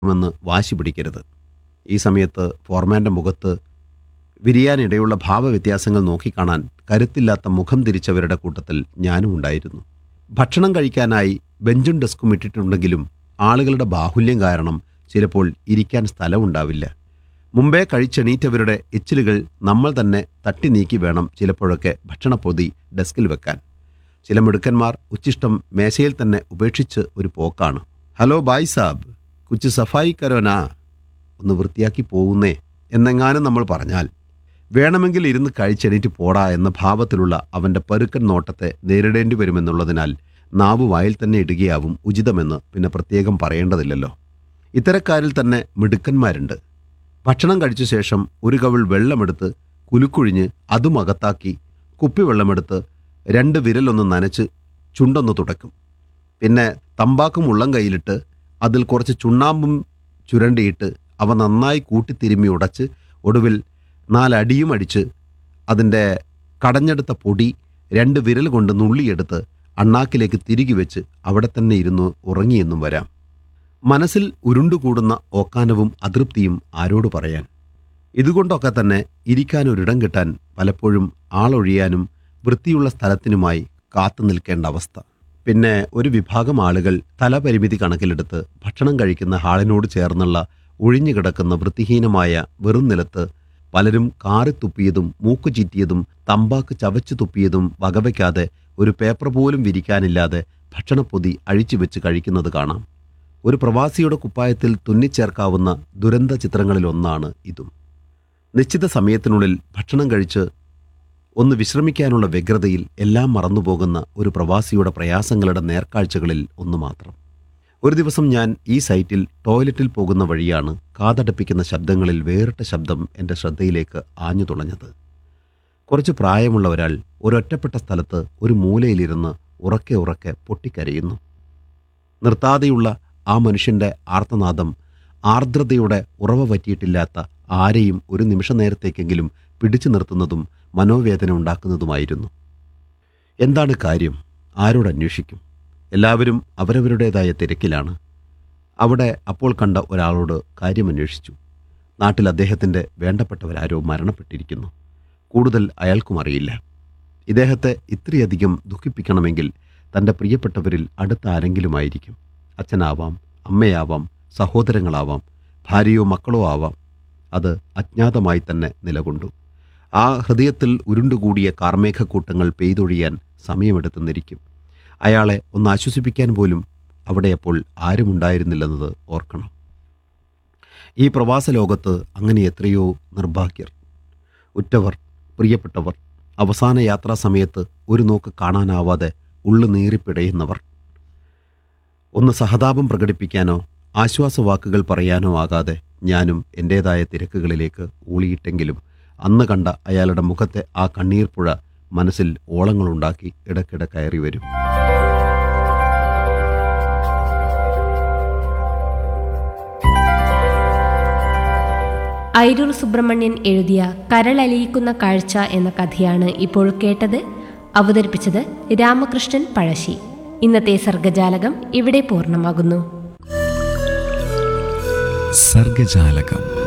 മെന്ന് വാശി പിടിക്കരുത് ഈ സമയത്ത് ഫോർമാൻ്റെ മുഖത്ത് വിരിയാനിടയുള്ള ഭാവവ്യത്യാസങ്ങൾ നോക്കിക്കാണാൻ കരുത്തില്ലാത്ത മുഖം തിരിച്ചവരുടെ കൂട്ടത്തിൽ ഞാനും ഉണ്ടായിരുന്നു ഭക്ഷണം കഴിക്കാനായി ബെഞ്ചും ഡെസ്കും ഇട്ടിട്ടുണ്ടെങ്കിലും ആളുകളുടെ ബാഹുല്യം കാരണം ചിലപ്പോൾ ഇരിക്കാൻ സ്ഥലമുണ്ടാവില്ല മുമ്പേ കഴിച്ചെണീറ്റവരുടെ എച്ചിലുകൾ നമ്മൾ തന്നെ തട്ടി നീക്കി വേണം ചിലപ്പോഴൊക്കെ ഭക്ഷണപ്പൊതി ഡെസ്കിൽ വെക്കാൻ ചില മിടുക്കന്മാർ ഉച്ചിഷ്ടം മേശയിൽ തന്നെ ഉപേക്ഷിച്ച് ഒരു പോക്കാണ് ഹലോ ബായ് സാബ് കുച്ച് സഫായി കരോനാ ഒന്ന് വൃത്തിയാക്കി പോകുന്നേ എന്നെങ്ങാനും നമ്മൾ പറഞ്ഞാൽ വേണമെങ്കിൽ ഇരുന്ന് കഴിച്ചെണീറ്റ് പോടാ എന്ന ഭാവത്തിലുള്ള അവൻ്റെ പരുക്കൻ നോട്ടത്തെ നേരിടേണ്ടി വരുമെന്നുള്ളതിനാൽ നാവ് വായിൽ തന്നെ ഇടുകയാവും ഉചിതമെന്ന് പിന്നെ പ്രത്യേകം പറയേണ്ടതില്ലല്ലോ ഇത്തരക്കാരിൽ തന്നെ മിടുക്കന്മാരുണ്ട് ഭക്ഷണം കഴിച്ച ശേഷം ഒരു കവിൾ വെള്ളമെടുത്ത് കുലുക്കുഴിഞ്ഞ് അതും അകത്താക്കി കുപ്പിവെള്ളമെടുത്ത് രണ്ട് വിരലൊന്ന് നനച്ച് ചുണ്ടൊന്ന് തുടക്കും പിന്നെ തമ്പാക്കും ഉള്ളം കയ്യിലിട്ട് അതിൽ കുറച്ച് ചുണ്ണാമ്പും ചുരണ്ടിയിട്ട് അവ നന്നായി കൂട്ടിത്തിരുമ്മി ഉടച്ച് ഒടുവിൽ നാലടിയും അടിച്ച് അതിൻ്റെ കടഞ്ഞെടുത്ത പൊടി രണ്ട് വിരൽ കൊണ്ട് നുള്ളിയെടുത്ത് അണ്ണാക്കിലേക്ക് തിരികെ വെച്ച് അവിടെ തന്നെ ഇരുന്ന് ഉറങ്ങിയെന്നും വരാം മനസ്സിൽ ഉരുണ്ടുകൂടുന്ന ഓക്കാനവും അതൃപ്തിയും ആരോട് പറയാൻ ഇതുകൊണ്ടൊക്കെ തന്നെ ഇരിക്കാനൊരിടം കിട്ടാൻ പലപ്പോഴും ആളൊഴിയാനും വൃത്തിയുള്ള സ്ഥലത്തിനുമായി കാത്തു നിൽക്കേണ്ട അവസ്ഥ പിന്നെ ഒരു വിഭാഗം ആളുകൾ തലപരിമിതി കണക്കിലെടുത്ത് ഭക്ഷണം കഴിക്കുന്ന ഹാളിനോട് ചേർന്നുള്ള ഒഴിഞ്ഞുകിടക്കുന്ന വൃത്തിഹീനമായ വെറും നിലത്ത് പലരും കാറി തുപ്പിയതും മൂക്ക് ചീറ്റിയതും തമ്പാക്ക് ചവച്ചു തുപ്പിയതും വകവയ്ക്കാതെ ഒരു പേപ്പർ പോലും വിരിക്കാനില്ലാതെ ഭക്ഷണപ്പൊതി അഴിച്ചു വെച്ച് കഴിക്കുന്നത് കാണാം ഒരു പ്രവാസിയുടെ കുപ്പായത്തിൽ തുന്നിച്ചേർക്കാവുന്ന ദുരന്ത ചിത്രങ്ങളിലൊന്നാണ് ഇതും നിശ്ചിത സമയത്തിനുള്ളിൽ ഭക്ഷണം കഴിച്ച് ഒന്ന് വിശ്രമിക്കാനുള്ള വ്യഗ്രതയിൽ എല്ലാം മറന്നുപോകുന്ന ഒരു പ്രവാസിയുടെ പ്രയാസങ്ങളുടെ നേർക്കാഴ്ചകളിൽ ഒന്ന് മാത്രം ഒരു ദിവസം ഞാൻ ഈ സൈറ്റിൽ ടോയ്ലറ്റിൽ പോകുന്ന വഴിയാണ് കാതടപ്പിക്കുന്ന ശബ്ദങ്ങളിൽ വേറിട്ട ശബ്ദം എൻ്റെ ശ്രദ്ധയിലേക്ക് ആഞ്ഞു തുളഞ്ഞത് കുറച്ച് പ്രായമുള്ള ഒരാൾ ഒരൊറ്റപ്പെട്ട സ്ഥലത്ത് ഒരു മൂലയിലിരുന്ന് ഉറക്കെ ഉറക്കെ പൊട്ടിക്കരയുന്നു നിർത്താതെയുള്ള ആ മനുഷ്യൻ്റെ ആർത്തനാദം ആർദ്രതയുടെ ഉറവ പറ്റിയിട്ടില്ലാത്ത ആരെയും ഒരു നിമിഷ നേരത്തേക്കെങ്കിലും പിടിച്ചു നിർത്തുന്നതും മനോവേദന ഉണ്ടാക്കുന്നതുമായിരുന്നു എന്താണ് കാര്യം ആരോട് അന്വേഷിക്കും എല്ലാവരും അവരവരുടേതായ തിരക്കിലാണ് അവിടെ അപ്പോൾ കണ്ട ഒരാളോട് കാര്യമന്വേഷിച്ചു നാട്ടിൽ അദ്ദേഹത്തിൻ്റെ വേണ്ടപ്പെട്ടവരാരോ മരണപ്പെട്ടിരിക്കുന്നു കൂടുതൽ അയാൾക്കും അറിയില്ല ഇദ്ദേഹത്തെ ഇത്രയധികം ദുഃഖിപ്പിക്കണമെങ്കിൽ തൻ്റെ പ്രിയപ്പെട്ടവരിൽ അടുത്ത ആരെങ്കിലുമായിരിക്കും അച്ഛനാവാം അമ്മയാവാം സഹോദരങ്ങളാവാം ഭാര്യയോ മക്കളോ ആവാം അത് അജ്ഞാതമായി തന്നെ നിലകൊണ്ടു ആ ഹൃദയത്തിൽ ഉരുണ്ടുകൂടിയ കാർമേഘക്കൂട്ടങ്ങൾ പെയ്തൊഴിയാൻ സമയമെടുത്തെന്നിരിക്കും അയാളെ ഒന്ന് ആശ്വസിപ്പിക്കാൻ പോലും അവിടെ അപ്പോൾ ആരുമുണ്ടായിരുന്നില്ലെന്നത് ഓർക്കണം ഈ പ്രവാസ ലോകത്ത് അങ്ങനെ എത്രയോ നിർഭാഗ്യർ ഉറ്റവർ പ്രിയപ്പെട്ടവർ അവസാന യാത്രാ സമയത്ത് ഒരു നോക്ക് കാണാനാവാതെ ഉള്ളു നീറിപ്പിടയുന്നവർ ഒന്ന് സഹതാപം പ്രകടിപ്പിക്കാനോ ആശ്വാസവാക്കുകൾ പറയാനോ ആകാതെ ഞാനും എൻ്റേതായ തിരക്കുകളിലേക്ക് ഊളിയിട്ടെങ്കിലും അന്ന് കണ്ട അയാളുടെ മുഖത്തെ ആ കണ്ണീർ പുഴ മനസ്സിൽ ഓളങ്ങളുണ്ടാക്കി ഇടയ്ക്കിടെ കയറി വരും ഐരൂർ സുബ്രഹ്മണ്യൻ എഴുതിയ കരളലിയിക്കുന്ന കാഴ്ച എന്ന കഥയാണ് ഇപ്പോൾ കേട്ടത് അവതരിപ്പിച്ചത് രാമകൃഷ്ണൻ പഴശ്ശി ഇന്നത്തെ സർഗജാലകം ഇവിടെ പൂർണ്ണമാകുന്നു സർഗജാലകം